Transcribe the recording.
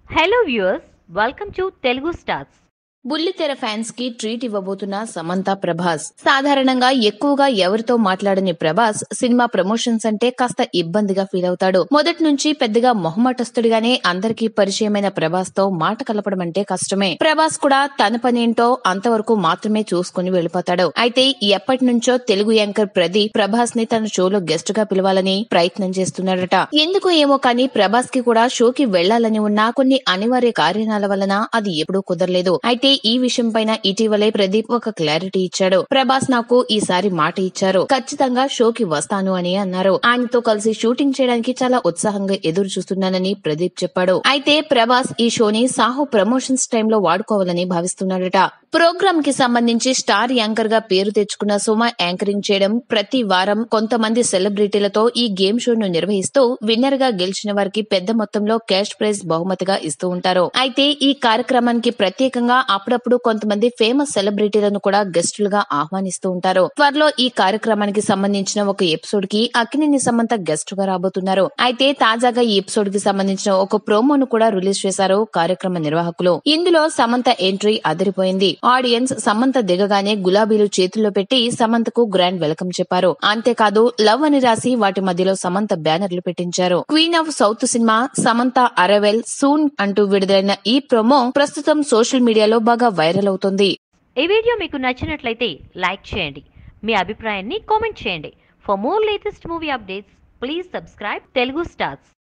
hello viewers welcome to Telugu Stars బుల్లితెర fans కి treat ఇవ్వబోతున్న సమంత ప్రభాస్ సాధారణంగా ఎక్కువగా ఎవరితో మాట్లాడని ప్రభాస్ సినిమా ప్రమోషన్స్ అంటే కాస్త ఇబ్బందిగా ఫీల్ అవుతాడు మొదటి నుంచి పెద్దగా మొహమాటస్తుడిగానే అందరికీ పరిచయమైన ప్రభాస్ తో మాట కలపడం అంటే కష్టమే ప్రభాస్ కూడా తన పనేంటో అంతవరకు మాత్రమే చూసుకుని వెళ్లిపోతాడు అయితే ఎప్పటి నుంచో తెలుగు యాంకర్ ప్రదీప్ ప్రభాస్ ని తన షోలో గెస్ట్ గా పిలవాలని ప్రయత్నం చేస్తున్నాడట ఎందుకు ఏమో కానీ ప్రభాస్ కి కూడా షోకి వెళ్లాలని ఉన్నా కొన్ని అనివార్య కారణాల వలన అది ఎప్పుడూ కుదరలేదు అయితే ఈ విషయం పైన ఇటీవలే ప్రదీప్ ఒక క్లారిటీ ఇచ్చాడు ప్రభాస్ నాకు ఈసారి మాట ఇచ్చారు ఖచ్చితంగా షోకి వస్తాను అని అన్నారు ఆయనతో కలిసి షూటింగ్ చేయడానికి చాలా ఉత్సాహంగా ఎదురు చూస్తున్నానని ప్రదీప్ చెప్పాడు అయితే ప్రభాస్ ఈ షోని సాహో ప్రమోషన్స్ టైంలో వాడుకోవాలని భావిస్తున్నాడట ప్రోగ్రామ్ కి సంబంధించి స్టార్ యాంకర్ గా పేరు తెచ్చుకున్న సుమ యాంకరింగ్ చేయడం ప్రతి వారం కొంతమంది సెలబ్రిటీలతో ఈ గేమ్ షోను నిర్వహిస్తూ విన్నర్ గా గెలిచిన వారికి పెద్ద మొత్తంలో క్యాష్ ప్రైజ్ బహుమతిగా ఇస్తూ ఉంటారు అయితే ఈ కార్యక్రమానికి ప్రత్యేకంగా అప్పుడప్పుడు కొంతమంది ఫేమస్ సెలబ్రిటీలను కూడా గెస్టులుగా ఆహ్వానిస్తూ ఉంటారు త్వరలో ఈ కార్యక్రమానికి సంబంధించిన ఒక ఎపిసోడ్ కి అక్కినేని సమంత గెస్ట్ గా రాబోతున్నారు అయితే తాజాగా ఈ ఎపిసోడ్ కి సంబంధించిన ఒక ప్రోమోను కూడా రిలీజ్ చేశారు కార్యక్రమ నిర్వాహకులు ఇందులో సమంత ఎంట్రీ అదిరిపోయింది ఆడియన్స్ సమంత దిగగానే గులాబీలు చేతుల్లో పెట్టి సమంతకు గ్రాండ్ వెల్కమ్ చెప్పారు అంతేకాదు లవ్ అని రాసి వాటి మధ్యలో సమంత బ్యానర్లు పెట్టించారు queen of south cinema Samantha arrival soon అంటూ విడుదలైన ఈ ప్రోమో ప్రస్తుతం సోషల్ మీడియాలో బాగా వైరల్ అవుతుంది ఈ వీడియో మీకు నచ్చినట్లయితే లైక్ చేయండి మీ అభిప్రాయాన్ని కామెంట్ చేయండి for more latest movie updates please subscribe Telugu stars